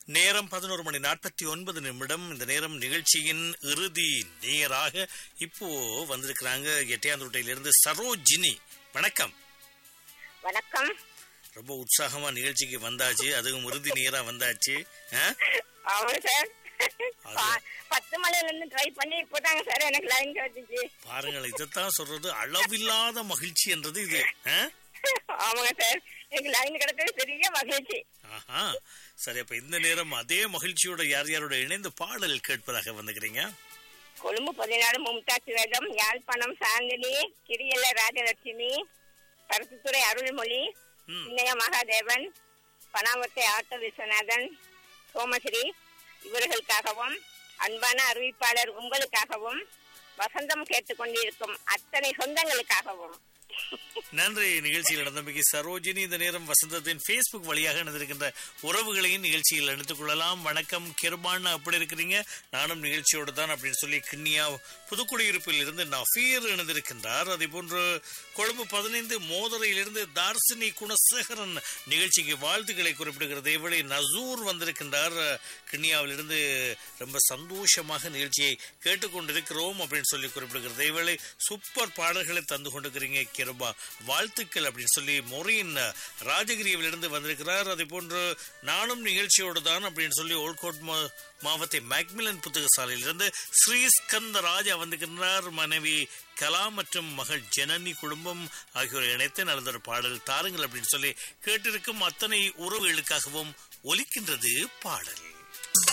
நேரம் பதினோரு மணி நாற்பத்தி ஒன்பது நிமிடம் இந்த நேரம் நிகழ்ச்சியின் இறுதி நேராக இப்போ வந்திருக்கிறாங்க எட்டையாந்தோட்டையிலிருந்து சரோஜினி வணக்கம் வணக்கம் ரொம்ப உற்சாகமா நிகழ்ச்சிக்கு வந்தாச்சு அதுவும் இறுதி நேரா வந்தாச்சு ஆ? ஆமாங்க சார் அது- பா- பத்து மணில இருந்து ட்ரை பண்ணி இப்போதாங்க சார் எனக்கு லைன் கிடைச்சிச்சு பாருங்கள் இதைத்தான் சொல்றது அளவில்லாத மகிழ்ச்சி என்றது இது ஆ? ஆமாங்க சார் எனக்கு லைன் கிடைச்சது பெரிய மகிழ்ச்சி ஆஹா சரி அப்ப இந்த நேரம் அதே மகிழ்ச்சியோட யார் யாரோட இணைந்து பாடல் கேட்பதாக வந்துக்கிறீங்க கொழும்பு பதினாறு மும்தாஜ் வேதம் யாழ்ப்பாணம் சாந்தினி கிரியல்ல ராஜலட்சுமி பருத்தித்துறை அருள்மொழி ம். இன்னய மகாதேவன் பனாவத்தை ஆட்டோ விஸ்வநாதன் சோமஸ்ரீ இவர்களுக்காகவும் அன்பான அறிவிப்பாளர் உங்களுக்காகவும் வசந்தம் கேட்டுக்கொண்டிருக்கும் அத்தனை சொந்தங்களுக்காகவும் நன்றி நிகழ்ச்சியில் நடந்தமைக்கு சரோஜினி இந்த நேரம் வசந்தத்தின் Facebook வழியாக நடந்திருக்கின்ற உறவுகளையும் நிகழ்ச்சியில் எடுத்துக் கொள்ளலாம் வணக்கம் கிருபான் அப்படி இருக்கிறீங்க நானும் நிகழ்ச்சியோடு தான் அப்படின்னு சொல்லி கிண்ணியா புதுக்குடியிருப்பில் இருந்து நஃபீர் இணைந்திருக்கின்றார் அதே போன்று கொழும்பு பதினைந்து மோதரையிலிருந்து தார்சினி குணசேகரன் நிகழ்ச்சிக்கு வாழ்த்துக்களை குறிப்பிடுகிறது இவளை நசூர் வந்திருக்கின்றார் கிண்ணியாவிலிருந்து ரொம்ப சந்தோஷமாக நிகழ்ச்சியை கேட்டுக்கொண்டிருக்கிறோம் அப்படின்னு சொல்லி குறிப்பிடுகிறது இவளை சூப்பர் பாடல்களை தந்து கொண்டிருக்கிறீங்க கிருபா வாழ்த்துக்கள் அப்படின்னு சொல்லி மொரியின் ராஜகிரியிலிருந்து வந்திருக்கிறார் அதே போன்று நானும் நிகழ்ச்சியோடு தான் அப்படின்னு சொல்லி ஓல்கோட் மா- மாவட்ட மேக்மிலன் புத்தக சாலையிலிருந்து ஸ்ரீஸ்கந்த ராஜா வந்திருக்கிறார் மனைவி கலா மற்றும் மகள் ஜனனி குடும்பம் ஆகியோரை இணைத்து நடந்த ஒரு பாடல் தாருங்கள் அப்படின்னு சொல்லி கேட்டிருக்கும் அத்தனை உறவுகளுக்காகவும் ஒலிக்கின்றது பாடல்